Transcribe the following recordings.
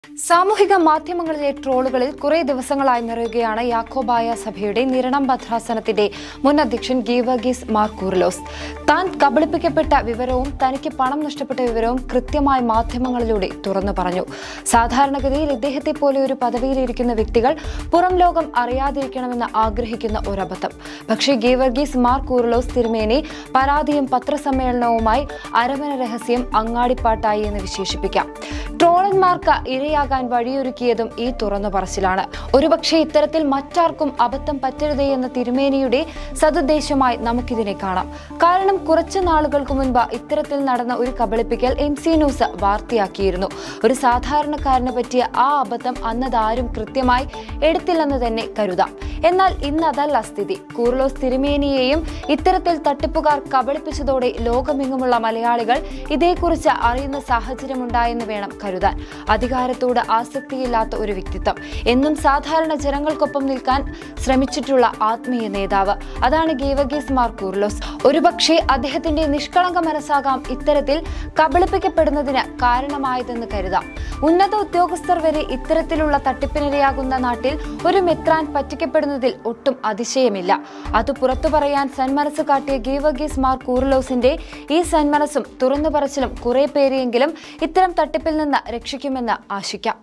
സാമൂഹിക മാധ്യമങ്ങളിലെ ട്രോളുകളിൽ കുറെ ദിവസങ്ങളായി നിറയുകയാണ് യാക്കോബായ സഭയുടെ നിരണം ഭദ്രാസനത്തിന്റെ മുൻ അധ്യക്ഷൻ ഗീവർഗീസ് മാർ കൂർലോസ് താൻ കബളിപ്പിക്കപ്പെട്ട വിവരവും തനിക്ക് പണം നഷ്ടപ്പെട്ട വിവരവും കൃത്യമായി മാധ്യമങ്ങളിലൂടെ തുറന്നു പറഞ്ഞു സാധാരണഗതിയിൽ ഇദ്ദേഹത്തെ പോലെ ഒരു പദവിയിലിരിക്കുന്ന വ്യക്തികൾ പുറം ലോകം അറിയാതിരിക്കണമെന്ന് ആഗ്രഹിക്കുന്ന ഒരബദ്ധം പക്ഷേ ഗീവർഗീസ് മാർ കൂർലോസ് തിരുമേനി പരാതിയും പത്രസമ്മേളനവുമായി അരമന രഹസ്യം അങ്ങാടിപ്പാട്ടായി എന്ന് വിശേഷിപ്പിക്കാം ട്രോളന്മാർക്ക് ഇരയാകാൻ വഴിയൊരുക്കിയതും ഈ തുറന്നു പറച്ചിലാണ് ഒരുപക്ഷെ ഇത്തരത്തിൽ മറ്റാർക്കും അബദ്ധം പറ്റരുതേ എന്ന തിരുമേനിയുടെ സതുദ്ദേശമായി നമുക്കിതിനെ കാണാം കാരണം കുറച്ചു നാളുകൾക്ക് മുൻപ് ഇത്തരത്തിൽ നടന്ന ഒരു കബളിപ്പിക്കൽ എം സി ന്യൂസ് വാർത്തയാക്കിയിരുന്നു ഒരു സാധാരണക്കാരന് പറ്റിയ ആ അബദ്ധം അന്നതാരും കൃത്യമായി എടുത്തില്ലെന്ന് തന്നെ കരുതാം എന്നാൽ ഇന്ന് അതല്ല സ്ഥിതി കൂർലോസ് തിരുമേനിയെയും ഇത്തരത്തിൽ തട്ടിപ്പുകാർ കബളിപ്പിച്ചതോടെ ലോകമെങ്ങുമുള്ള മലയാളികൾ ഇതേക്കുറിച്ച് അറിയുന്ന സാഹചര്യമുണ്ടായെന്ന് വേണം കരുതാൻ അധികാരത്തോട് ആസക്തിയില്ലാത്ത ഒരു വ്യക്തിത്വം എന്നും സാധാരണ ജനങ്ങൾക്കൊപ്പം നിൽക്കാൻ ശ്രമിച്ചിട്ടുള്ള ആത്മീയ നേതാവ് അതാണ് ഗീവഗീസ് മാർ കൂർലോസ് ഒരുപക്ഷെ അദ്ദേഹത്തിന്റെ നിഷ്കളങ്ക മനസ്സാകാം ഇത്തരത്തിൽ കബളിപ്പിക്കപ്പെടുന്നതിന് കാരണമായതെന്ന് കരുതാം ഉന്നത ഉദ്യോഗസ്ഥർ വരെ ഇത്തരത്തിലുള്ള തട്ടിപ്പിനിരയാകുന്ന നാട്ടിൽ ഒരു മെത്രാൻ പറ്റിക്കപ്പെടുന്നതിൽ ഒട്ടും അതിശയമില്ല അത് പുറത്തു പറയാൻ സന്മനസ് കാട്ടിയ ഗീവഗീസ് മാർ കൂർലോസിന്റെ ഈ സന്മനസ്സും തുറന്നു പറച്ചിലും കുറെ പേരെയെങ്കിലും ഇത്തരം തട്ടിപ്പിൽ നിന്ന് രക്ഷിക്കുമെന്ന് ആശിക്കാം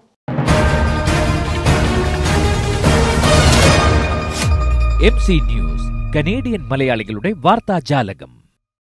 എം സി ന്യൂസ് കനേഡിയൻ മലയാളികളുടെ വാർത്താജാലകം